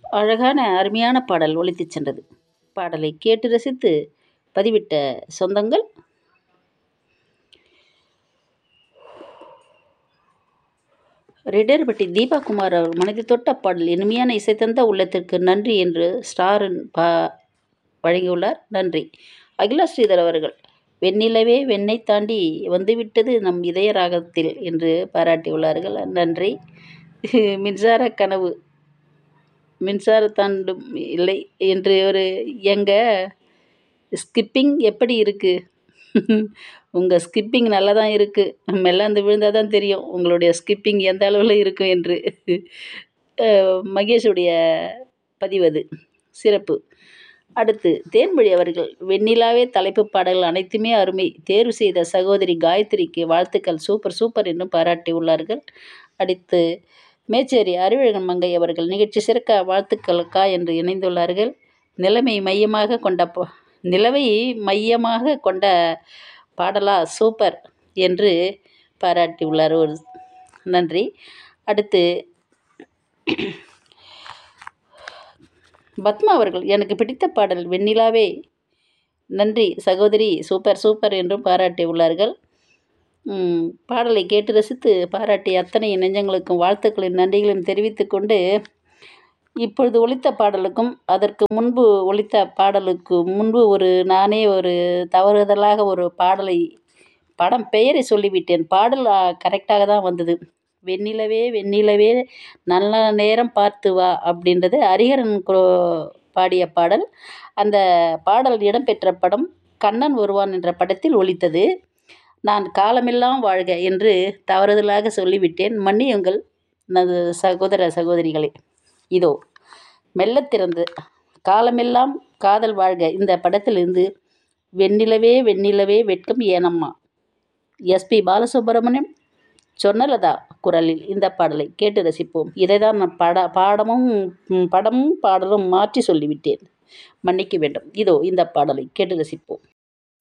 அழகான அருமையான பாடல் ஒலித்துச் சென்றது பாடலை கேட்டு ரசித்து பதிவிட்ட சொந்தங்கள் ரிடர்பட்டி தீபா குமார் அவர் மனதை தொட்ட பாடல் இனிமையான இசை தந்த உள்ளத்திற்கு நன்றி என்று ஸ்டாரின் பா வழங்கியுள்ளார் நன்றி அகிலா ஸ்ரீதர் அவர்கள் வெண்ணிலவே வெண்ணை தாண்டி வந்துவிட்டது நம் இதய ராகத்தில் என்று பாராட்டியுள்ளார்கள் நன்றி மின்சார கனவு மின்சார தாண்டும் இல்லை என்று ஒரு எங்க ஸ்கிப்பிங் எப்படி இருக்குது உங்கள் ஸ்கிப்பிங் நல்லா தான் இருக்குது மெல்லாந்து விழுந்தால் தான் தெரியும் உங்களுடைய ஸ்கிப்பிங் எந்த அளவில் இருக்கும் என்று மகேஷுடைய பதிவு அது சிறப்பு அடுத்து தேன்மொழி அவர்கள் வெண்ணிலாவே தலைப்பு பாடல்கள் அனைத்துமே அருமை தேர்வு செய்த சகோதரி காயத்ரிக்கு வாழ்த்துக்கள் சூப்பர் சூப்பர் என்றும் பாராட்டி உள்ளார்கள் அடுத்து மேச்சேரி அறிவழகன் மங்கை அவர்கள் நிகழ்ச்சி சிறக்க வாழ்த்துக்களுக்கா என்று இணைந்துள்ளார்கள் நிலைமை மையமாக கொண்ட நிலவை மையமாக கொண்ட பாடலா சூப்பர் என்று பாராட்டியுள்ளார் ஒரு நன்றி அடுத்து பத்மா அவர்கள் எனக்கு பிடித்த பாடல் வெண்ணிலாவே நன்றி சகோதரி சூப்பர் சூப்பர் என்றும் பாராட்டியுள்ளார்கள் பாடலை கேட்டு ரசித்து பாராட்டிய அத்தனை நெஞ்சங்களுக்கும் வாழ்த்துக்களின் நன்றிகளையும் தெரிவித்து கொண்டு இப்பொழுது ஒலித்த பாடலுக்கும் அதற்கு முன்பு ஒலித்த பாடலுக்கு முன்பு ஒரு நானே ஒரு தவறுதலாக ஒரு பாடலை படம் பெயரை சொல்லிவிட்டேன் பாடல் கரெக்டாக தான் வந்தது வெண்ணிலவே வெண்ணிலவே நல்ல நேரம் பார்த்து வா அப்படின்றது ஹரிஹரன் பாடிய பாடல் அந்த பாடல் இடம்பெற்ற படம் கண்ணன் வருவான் என்ற படத்தில் ஒலித்தது நான் காலமெல்லாம் வாழ்க என்று தவறுதலாக சொல்லிவிட்டேன் மன்னியுங்கள் நது சகோதர சகோதரிகளே இதோ மெல்ல திறந்து காலமெல்லாம் காதல் வாழ்க இந்த படத்திலிருந்து வெண்ணிலவே வெண்ணிலவே வெட்கம் ஏனம்மா எஸ்பி பாலசுப்ரமணியம் சொன்னலதா குரலில் இந்த பாடலை கேட்டு ரசிப்போம் இதை தான் நான் பட பாடமும் படமும் பாடலும் மாற்றி சொல்லிவிட்டேன் மன்னிக்க வேண்டும் இதோ இந்த பாடலை கேட்டு ரசிப்போம்